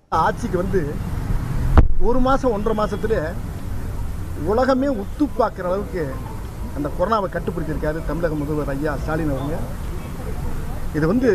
ஆட்சிக்கு வந்து ஒரு மாதம் ஒன்றரை மாதத்துல உலகமே உத்து பார்க்குற அளவுக்கு அந்த கொரோனாவை கட்டுப்படுத்தியிருக்காரு தமிழக முதல்வர் ஐயா ஸ்டாலின் அவங்க இது வந்து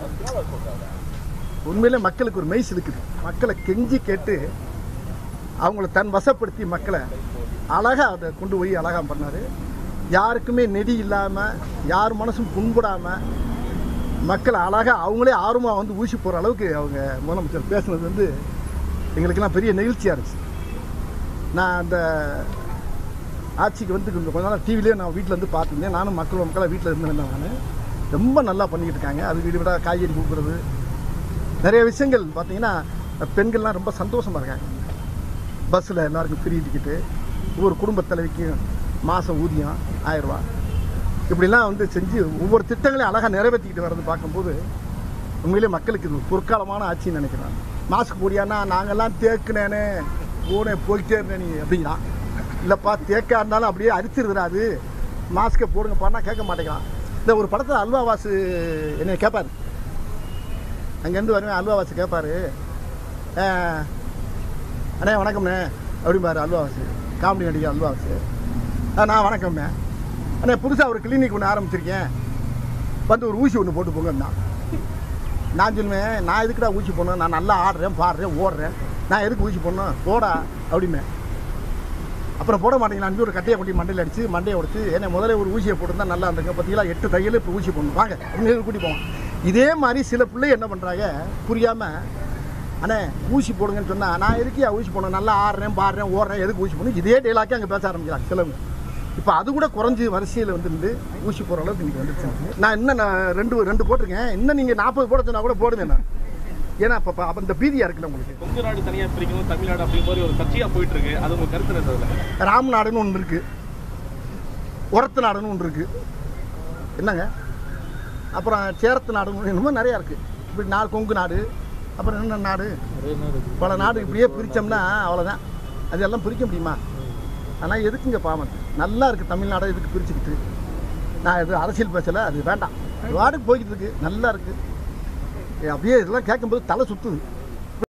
உண்மையிலே மக்களுக்கு ஒரு மெய்ஸ் இருக்குது மக்களை கெஞ்சி கேட்டு அவங்கள தன் வசப்படுத்தி மக்களை அழகாக அதை கொண்டு போய் அழகாக பண்ணார் யாருக்குமே நெடி இல்லாமல் யார் மனசும் புண்படாமல் மக்கள் அழகாக அவங்களே ஆர்வமாக வந்து ஊசி போகிற அளவுக்கு அவங்க முதலமைச்சர் பேசுனது வந்து எங்களுக்கெல்லாம் பெரிய நெகிழ்ச்சியாக இருந்துச்சு நான் அந்த ஆட்சிக்கு வந்து கொஞ்சம் கொஞ்ச நாள் டிவிலேயே நான் வீட்டில் இருந்து பார்த்துருந்தேன் நானும் மக்கள் மக்களை வீட்டில் இருந்தேன் நான் ரொம்ப நல்லா பண்ணிக்கிட்டு இருக்காங்க அது வீடு விட காய்கறி கொடுக்குறது நிறைய விஷயங்கள் பார்த்தீங்கன்னா பெண்கள்லாம் ரொம்ப சந்தோஷமாக இருக்காங்க பஸ்ஸில் எல்லாருக்கும் ஃப்ரீ டிக்கெட்டு ஒவ்வொரு குடும்பத் தலைவிக்கும் மாதம் ஊதியம் ஆயிரரூவா இப்படிலாம் வந்து செஞ்சு ஒவ்வொரு திட்டங்களையும் அழகாக நிறைவேற்றிக்கிட்டு வர்றது பார்க்கும்போது உண்மையிலே மக்களுக்கு இது ஒரு பொற்காலமான ஆட்சின்னு நினைக்கிறேன் மாஸ்க் போடியானா நாங்கெல்லாம் தேக்குனேனே போனே போயிட்டே இருந்தேன் நீ அப்படிங்கிறான் இல்லைப்பா தேக்கா இருந்தாலும் அப்படியே அரிச்சிருதுடா அது மாஸ்க்கை போடுங்கப்பான்னா கேட்க மாட்டேங்கிறான் இந்த ஒரு படத்தில் அல்வா வாசு என்னை கேட்பாரு அங்கேருந்து வருவேன் அல்வா வாசு கேட்பாரு "அஹ், அண்ணே வணக்கம்ண்ணே அப்படிம்பாரு அல்வா வாசு காமெடி நடிகர் அல்வா வாசு "ஆ, நான் வணக்கம்ண்ணே அண்ணே புதுசாக ஒரு கிளினிக் ஒன்று ஆரம்பிச்சிருக்கேன் வந்து ஒரு ஊசி ஒன்று போட்டு போங்கன்னா நான் சொல்லுவேன் நான் எதுக்குடா ஊசி போடணும் நான் நல்லா ஆடுறேன் பாடுறேன் ஓடுறேன் நான் எதுக்கு ஊசி போடணும் போடா அப்படிமே அப்புறம் போட மாட்டேங்களா அன்பு ஒரு கட்டையை கொட்டி மண்டையில் அடிச்சு மண்டையை உடைச்சு என்ன முதல்ல ஒரு ஊசியை போட்டிருந்தா நல்லா இருந்துங்க பார்த்தீங்களா எட்டு தையல் இப்போ ஊசி போடணும் வாங்க அப்படின்னு கூட்டி போவோம் இதே மாதிரி சில பிள்ளை என்ன பண்ணுறாங்க புரியாமல் அண்ணே ஊசி போடுங்கன்னு சொன்னால் நான் எதுக்கு ஊசி போடணும் நல்லா ஆடுறேன் பாடுறேன் ஓடுறேன் எதுக்கு ஊசி போடணும் இதே டெய்லாக்கே அங்கே பேச ஆரம்பிக்கிறாங்க சிலவங்க இப்போ அது கூட குறைஞ்சி வரிசையில் வந்துருந்து ஊசி போகிற அளவுக்கு இன்றைக்கி வந்துருச்சு நான் இன்னும் நான் ரெண்டு ரெண்டு போட்டிருக்கேன் இன்னும் நீங்கள் நாற்பது போட சொன்னா கூட போடுவேன் நான் ஏன்னா இப்போ அப்போ இந்த பீதியாக இருக்குல்ல உங்களுக்கு கொங்கு நாடு தனியா பிரிக்கணும் தமிழ்நாடு அப்படிங்கிற மாதிரி ஒரு சர்ச்சையா போயிட்டு இருக்கு அது உங்க கருத்து என்ன அதுல ராம்நாடுன்னு ஒன்று இருக்குது உரத்து நாடுன்னு ஒன்று இருக்குது என்னங்க அப்புறம் சேரத்து நாடுன்னு இன்னமும் நிறையா இருக்குது இப்படி நாடு கொங்கு நாடு அப்புறம் என்ன நாடு பல நாடு இப்படியே பிரித்தோம்னா அவ்வளோதான் அதெல்லாம் பிரிக்க முடியுமா ஆனால் எதுக்குங்க பாவம் நல்லா இருக்குது தமிழ்நாடு இதுக்கு பிரிச்சுக்கிட்டு நான் இது அரசியல் பேசலை அது வேண்டாம் வார்டுக்கு போய்கிட்டு இருக்கு நல்லா இருக்குது அப்படியே இதெல்லாம் கேட்கும்போது தலை சுற்றுது